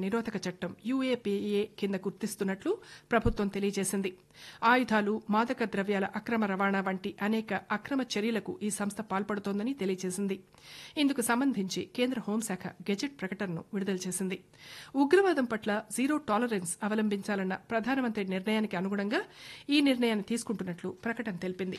నిరోధక చట్టం యూఏపీఏ కింద గుర్తిస్తున్నట్లు ప్రభుత్వం తెలియజేసింది ఆయుధాలు మాదక ద్రవ్యాల అక్రమ రవాణా వంటి అనేక అక్రమ చర్యలకు ఈ సంస్థ పాల్పడుతోందని తెలియజేసింది ఇందుకు సంబంధించి కేంద్ర హోంశాఖ గెజెట్ ప్రకటనను విడుదల చేసింది ఉగ్రవాదం పట్ల జీరో టాలరెన్స్ అవలంబించాలన్న ప్రధానమంత్రి నిర్ణయానికి అనుగుణంగా ఈ నిర్ణయాన్ని తీసుకుంటున్నట్లు ప్రకటన తెలిపింది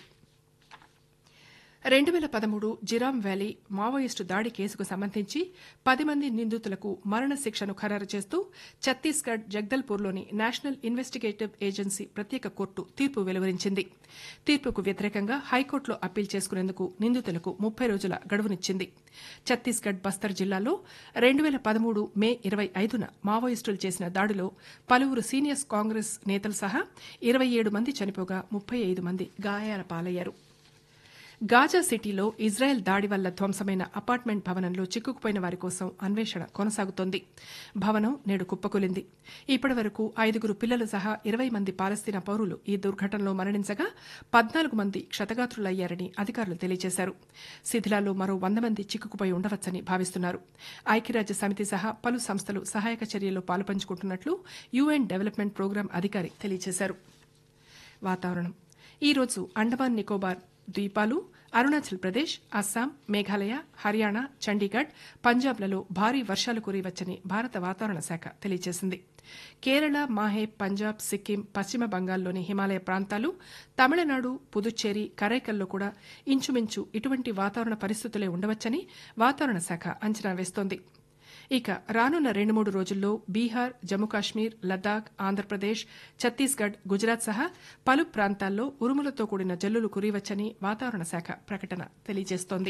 రెండు వేల పదమూడు జిరామ్ వ్యాలీ మావోయిస్టు దాడి కేసుకు సంబంధించి పది మంది నిందితులకు మరణ శిక్షను ఖరారు చేస్తూ ఛత్తీస్గఢ్ జగ్దల్పూర్లోని నేషనల్ ఇన్వెస్టిగేటివ్ ఏజెన్సీ ప్రత్యేక కోర్టు తీర్పు వెలువరించింది తీర్పుకు వ్యతిరేకంగా హైకోర్టులో అప్పీల్ చేసుకునేందుకు నిందితులకు ముప్పై రోజుల గడువునిచ్చింది ఛత్తీస్గఢ్ బస్తర్ జిల్లాలో రెండు వేల పదమూడు మే ఇరవై ఐదున మావోయిస్టులు చేసిన దాడిలో పలువురు సీనియర్స్ కాంగ్రెస్ నేతలు సహా ఇరవై ఏడు మంది చనిపోగా ముప్పై ఐదు మంది గాయాల పాలయ్యారు గాజా సిటీలో ఇజ్రాయెల్ దాడి వల్ల ధ్వంసమైన అపార్ట్మెంట్ భవనంలో చిక్కుకుపోయిన వారి కోసం అన్వేషణ కొనసాగుతోంది భవనం నేడు కుప్పకూలింది ఇప్పటి వరకు ఐదుగురు పిల్లలు సహా ఇరవై మంది పాలస్తీనా పౌరులు ఈ దుర్ఘటనలో మరణించగా పద్నాలుగు మంది క్షతగాత్రులయ్యారని అధికారులు తెలియజేశారు శిథిలాల్లో మరో వంద మంది చిక్కుకుపోయి ఉండవచ్చని భావిస్తున్నారు ఐక్యరాజ్య సమితి సహా పలు సంస్థలు సహాయక చర్యల్లో పాలుపంచుకుంటున్నట్లు యుఎన్ డెవలప్మెంట్ ప్రోగ్రాం అధికారి తెలియజేశారు వాతావరణం ఈరోజు అండమాన్ నికోబార్ ద్వీపాలు అరుణాచల్ ప్రదేశ్ అస్సాం మేఘాలయ హర్యానా చండీగఢ్ పంజాబ్లలో భారీ వర్షాలు కురియవచ్చని భారత వాతావరణ శాఖ తెలియజేసింది కేరళ మాహే పంజాబ్ సిక్కిం పశ్చిమ బంగాల్లోని హిమాలయ ప్రాంతాలు తమిళనాడు పుదుచ్చేరి కరైకల్లో కూడా ఇంచుమించు ఇటువంటి వాతావరణ పరిస్థితులే ఉండవచ్చని వాతావరణ శాఖ అంచనా వేస్తోంది ఇక రానున్న రెండు మూడు రోజుల్లో బీహార్ జమ్మూ కాశ్మీర్ లద్దాఖ్ ఆంధ్రప్రదేశ్ ఛత్తీస్గఢ్ గుజరాత్ సహా పలు ప్రాంతాల్లో ఉరుములతో కూడిన జల్లులు కురియవచ్చని వాతావరణ శాఖ ప్రకటన తెలియజేస్తోంది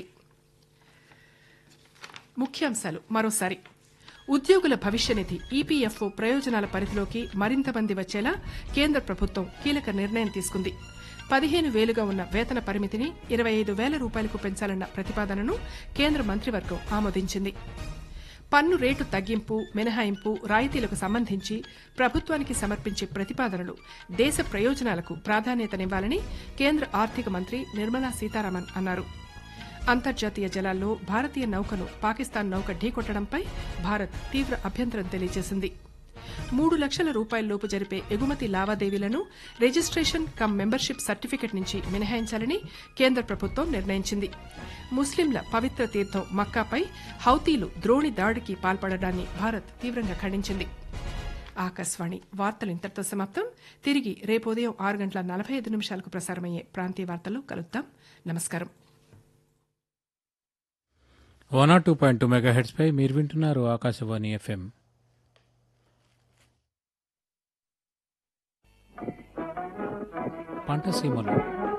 ముఖ్యాంశాలు మరోసారి ఉద్యోగుల భవిష్య నిధి ఈపీఎఫ్ఓ ప్రయోజనాల పరిధిలోకి మరింత మంది వచ్చేలా కేంద్ర ప్రభుత్వం కీలక నిర్ణయం తీసుకుంది పదిహేను వేలుగా ఉన్న వేతన పరిమితిని ఇరవై ఐదు వేల రూపాయలకు పెంచాలన్న ప్రతిపాదనను కేంద్ర మంత్రివర్గం ఆమోదించింది పన్ను రేటు తగ్గింపు మినహాయింపు రాయితీలకు సంబంధించి ప్రభుత్వానికి సమర్పించే ప్రతిపాదనలు దేశ ప్రయోజనాలకు ప్రాధాన్యతనివ్వాలని కేంద్ర ఆర్థిక మంత్రి నిర్మలా సీతారామన్ అన్నారు అంతర్జాతీయ జలాల్లో భారతీయ నౌకను పాకిస్తాన్ నౌక ఢీకొట్టడంపై భారత్ తీవ్ర అభ్యంతరం తెలియజేసింది మూడు లక్షల రూపాయలలోపు జరిపే ఎగుమతి లావాదేవీలను రిజిస్ట్రేషన్ కమ్ మెంబర్షిప్ సర్టిఫికెట్ నుంచి మినహాయించాలని కేంద్ర ప్రభుత్వం నిర్ణయించింది ముస్లింల పవిత్ర తీర్థం మక్కాపై హౌతీలు ద్రోణి దాడికి పాల్పడడాన్ని భారత్ తీవ్రంగా ఖండించింది ఆకాశవాణి వార్తలు ఇంతటితో సమాప్తం తిరిగి రేపు ఉదయం ఆరు గంటల నలభై ఐదు నిమిషాలకు ప్రసారమయ్యే ప్రాంతీయ వార్తలు కలుద్దాం నమస్కారం one R two point two mega heads పై మీరు వింటున్నారు ఆకాశవాణి ఎఫ్ఎం పంట సీమలు